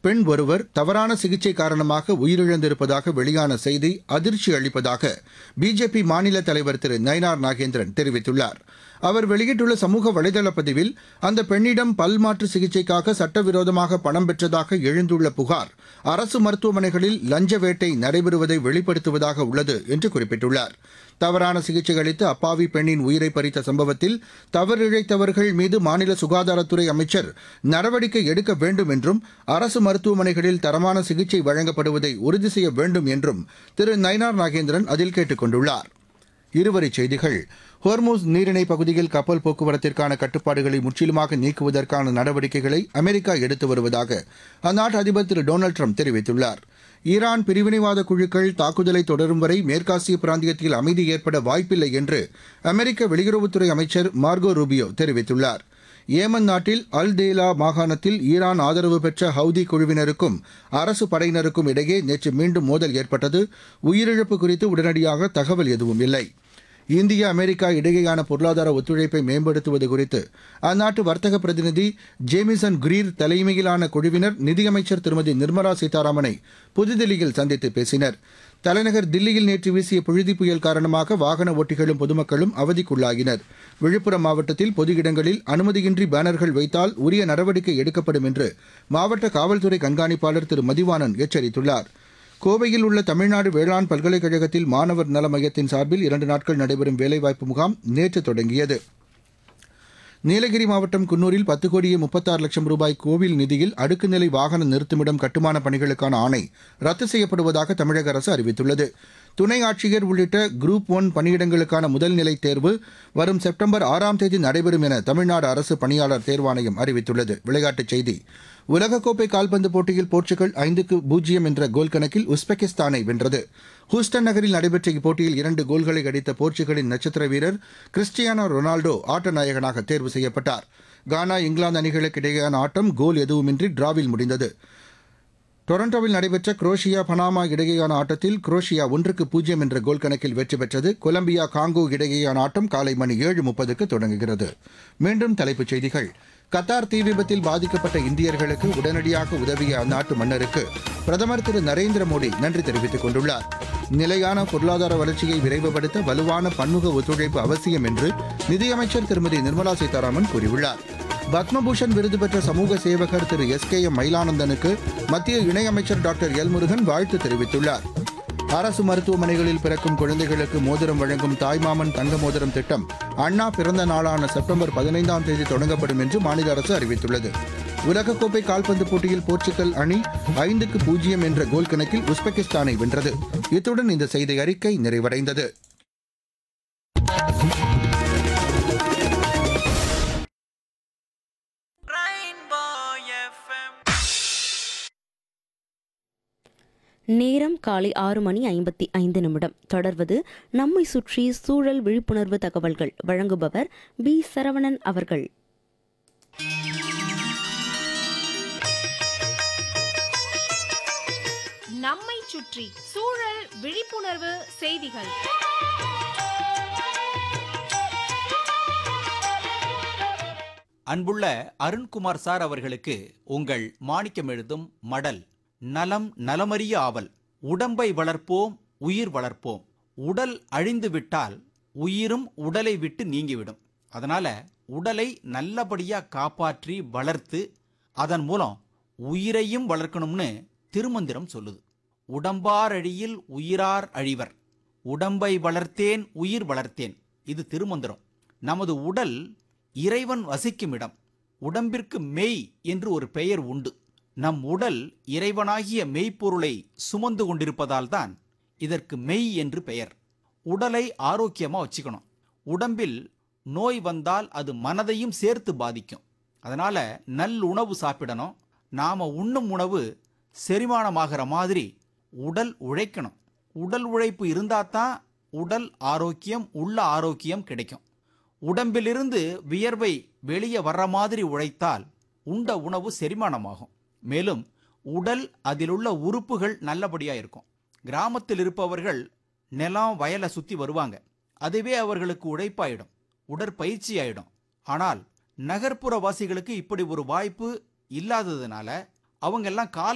பெண் ஒருவர் தவறான சிகிச்சை காரணமாக உயிரிழந்திருப்பதாக வெளியான செய்தி அதிர்ச்சி அளிப்பதாக பிஜேபி மாநில தலைவர் திரு நயினார் நாகேந்திரன் தெரிவித்துள்ளார் அவர் வெளியிட்டுள்ள சமூக வலைதள பதிவில் அந்த பெண்ணிடம் பல்மாற்று சிகிச்சைக்காக சட்டவிரோதமாக பணம் பெற்றதாக எழுந்துள்ள புகார் அரசு மருத்துவமனைகளில் லஞ்ச வேட்டை நடைபெறுவதை வெளிப்படுத்துவதாக உள்ளது என்று குறிப்பிட்டுள்ளார் தவறான சிகிச்சை அளித்து அப்பாவி பெண்ணின் உயிரை பறித்த சம்பவத்தில் தவறிழைத்தவர்கள் மீது மாநில சுகாதாரத்துறை அமைச்சர் நடவடிக்கை எடுக்க வேண்டும் என்றும் அரசு மருத்துவமனைகளில் தரமான சிகிச்சை வழங்கப்படுவதை உறுதி செய்ய வேண்டும் என்றும் திரு நயினார் நாகேந்திரன் அதில் கேட்டுக் கொண்டுள்ளார் இருவரிச் செய்திகள் ஹோர்மூஸ் நீரிணை பகுதியில் கப்பல் போக்குவரத்திற்கான கட்டுப்பாடுகளை முற்றிலுமாக நீக்குவதற்கான நடவடிக்கைகளை அமெரிக்கா எடுத்து வருவதாக அந்நாட்டு அதிபர் திரு டொனால்டு ட்ரம்ப் தெரிவித்துள்ளார் ஈரான் பிரிவினைவாத குழுக்கள் தாக்குதலை தொடரும் வரை மேற்காசிய பிராந்தியத்தில் அமைதி ஏற்பட வாய்ப்பில்லை என்று அமெரிக்க வெளியுறவுத்துறை அமைச்சர் மார்கோ ரூபியோ தெரிவித்துள்ளார் ஏமன் நாட்டில் அல் தேலா மாகாணத்தில் ஈரான் ஆதரவு பெற்ற ஹவுதி குழுவினருக்கும் அரசு படையினருக்கும் இடையே நேற்று மீண்டும் மோதல் ஏற்பட்டது உயிரிழப்பு குறித்து உடனடியாக தகவல் எதுவும் இல்லை இந்தியா அமெரிக்கா இடையேயான பொருளாதார ஒத்துழைப்பை மேம்படுத்துவது குறித்து அந்நாட்டு வர்த்தக பிரதிநிதி ஜேமிசன் கிரீர் தலைமையிலான குழுவினர் நிதியமைச்சர் திருமதி நிர்மலா சீதாராமனை புதுதில்லியில் சந்தித்து பேசினர் தலைநகர் தில்லியில் நேற்று வீசிய புழுதி புயல் காரணமாக வாகன ஓட்டிகளும் பொதுமக்களும் அவதிக்குள்ளாகினர் விழுப்புரம் மாவட்டத்தில் பொது இடங்களில் அனுமதியின்றி பேனர்கள் வைத்தால் உரிய நடவடிக்கை எடுக்கப்படும் என்று மாவட்ட காவல்துறை கண்காணிப்பாளர் திரு மதிவாணன் எச்சரித்துள்ளார் கோவையில் உள்ள தமிழ்நாடு வேளாண் பல்கலைக்கழகத்தில் மாணவர் நல மையத்தின் சார்பில் இரண்டு நாட்கள் நடைபெறும் வேலைவாய்ப்பு முகாம் நேற்று தொடங்கியது நீலகிரி மாவட்டம் குன்னூரில் பத்து கோடியே முப்பத்தாறு லட்சம் ரூபாய் கோவில் நிதியில் அடுக்குநிலை வாகன நிறுத்துமிடம் கட்டுமான பணிகளுக்கான ஆணை ரத்து செய்யப்படுவதாக தமிழக அரசு அறிவித்துள்ளது துணை ஆட்சியர் உள்ளிட்ட குரூப் ஒன் பணியிடங்களுக்கான முதல்நிலை தேர்வு வரும் செப்டம்பர் ஆறாம் தேதி நடைபெறும் என தமிழ்நாடு அரசு பணியாளர் தேர்வாணையம் அறிவித்துள்ளது விளையாட்டுச் செய்தி உலகக்கோப்பை கால்பந்து போட்டியில் போர்ச்சுகல் ஐந்துக்கு பூஜ்ஜியம் என்ற கோல் கணக்கில் உஸ்பெகிஸ்தானை வென்றது ஹூஸ்டன் நகரில் நடைபெற்ற இப்போட்டியில் இரண்டு கோல்களை அடித்த போர்ச்சுகலின் நட்சத்திர வீரர் கிறிஸ்டியானோ ரொனால்டோ ஆட்ட நாயகனாக தேர்வு செய்யப்பட்டார் கானா இங்கிலாந்து அணிகளுக்கு இடையேயான ஆட்டம் கோல் எதுவுமின்றி டிராவில் முடிந்தது டொரண்டோவில் நடைபெற்ற குரோஷியா பனாமா இடையேயான ஆட்டத்தில் குரோஷியா ஒன்றுக்கு பூஜ்ஜியம் என்ற கோல் கணக்கில் வெற்றி பெற்றது கொலம்பியா காங்கோ இடையேயான ஆட்டம் காலை மணி ஏழு முப்பதுக்கு தொடங்குகிறது மீண்டும் தலைப்புச் செய்திகள் கத்தார் தீ விபத்தில் பாதிக்கப்பட்ட இந்தியர்களுக்கு உடனடியாக உதவிய அந்நாட்டு மன்னருக்கு பிரதமர் திரு நரேந்திர மோடி நன்றி தெரிவித்துக் கொண்டுள்ளார் நிலையான பொருளாதார வளர்ச்சியை விரைவுபடுத்த வலுவான பன்முக ஒத்துழைப்பு அவசியம் என்று நிதியமைச்சர் திருமதி நிர்மலா சீதாராமன் கூறியுள்ளார் பத்மபூஷன் விருது பெற்ற சமூக சேவகர் திரு எஸ் கே எம் மயிலானந்தனுக்கு மத்திய இணையமைச்சர் டாக்டர் எல் முருகன் வாழ்த்து தெரிவித்துள்ளார் அரசு மருத்துவமனைகளில் பிறக்கும் குழந்தைகளுக்கு மோதிரம் வழங்கும் தாய்மாமன் தங்க மோதிரம் திட்டம் அண்ணா பிறந்த நாளான செப்டம்பர் பதினைந்தாம் தேதி தொடங்கப்படும் என்று மாநில அரசு அறிவித்துள்ளது உலகக்கோப்பை கால்பந்து போட்டியில் போர்ச்சுகல் அணி ஐந்துக்கு பூஜ்ஜியம் என்ற கோல் கணக்கில் உஸ்பெகிஸ்தானை வென்றது இத்துடன் இந்த செய்தி அறிக்கை நிறைவடைந்தது நேரம் காலை ஆறு மணி ஐம்பத்தி ஐந்து நிமிடம் தொடர்வது நம்மை சுற்றி சூழல் விழிப்புணர்வு தகவல்கள் வழங்குபவர் பி சரவணன் அவர்கள் நம்மை சுற்றி சூழல் விழிப்புணர்வு செய்திகள் அன்புள்ள அருண்குமார் சார் அவர்களுக்கு உங்கள் மாணிக்கம் எழுதும் மடல் நலம் நலமறிய ஆவல் உடம்பை வளர்ப்போம் உயிர் வளர்ப்போம் உடல் அழிந்து விட்டால் உயிரும் உடலை விட்டு நீங்கிவிடும் அதனால உடலை நல்லபடியா காப்பாற்றி வளர்த்து அதன் மூலம் உயிரையும் வளர்க்கணும்னு திருமந்திரம் சொல்லுது உடம்பார் அழியில் உயிரார் அழிவர் உடம்பை வளர்த்தேன் உயிர் வளர்த்தேன் இது திருமந்திரம் நமது உடல் இறைவன் வசிக்கும் இடம் உடம்பிற்கு மெய் என்று ஒரு பெயர் உண்டு நம் உடல் இறைவனாகிய மெய்ப்பொருளை சுமந்து கொண்டிருப்பதால் தான் இதற்கு மெய் என்று பெயர் உடலை ஆரோக்கியமா வச்சுக்கணும் உடம்பில் நோய் வந்தால் அது மனதையும் சேர்த்து பாதிக்கும் அதனால நல் உணவு சாப்பிடணும் நாம உண்ணும் உணவு செரிமானமாகிற மாதிரி உடல் உழைக்கணும் உடல் உழைப்பு இருந்தாதான் உடல் ஆரோக்கியம் உள்ள ஆரோக்கியம் கிடைக்கும் உடம்பிலிருந்து வியர்வை வெளியே வர்ற மாதிரி உழைத்தால் உண்ட உணவு செரிமானமாகும் மேலும் உடல் அதிலுள்ள உறுப்புகள் நல்லபடியா இருக்கும் கிராமத்தில் இருப்பவர்கள் நிலம் வயலை சுத்தி வருவாங்க அதுவே அவர்களுக்கு உழைப்பாயிடும் உடற்பயிற்சி ஆயிடும் ஆனால் நகர்ப்புற வாசிகளுக்கு இப்படி ஒரு வாய்ப்பு இல்லாததுனால அவங்க எல்லாம் காலை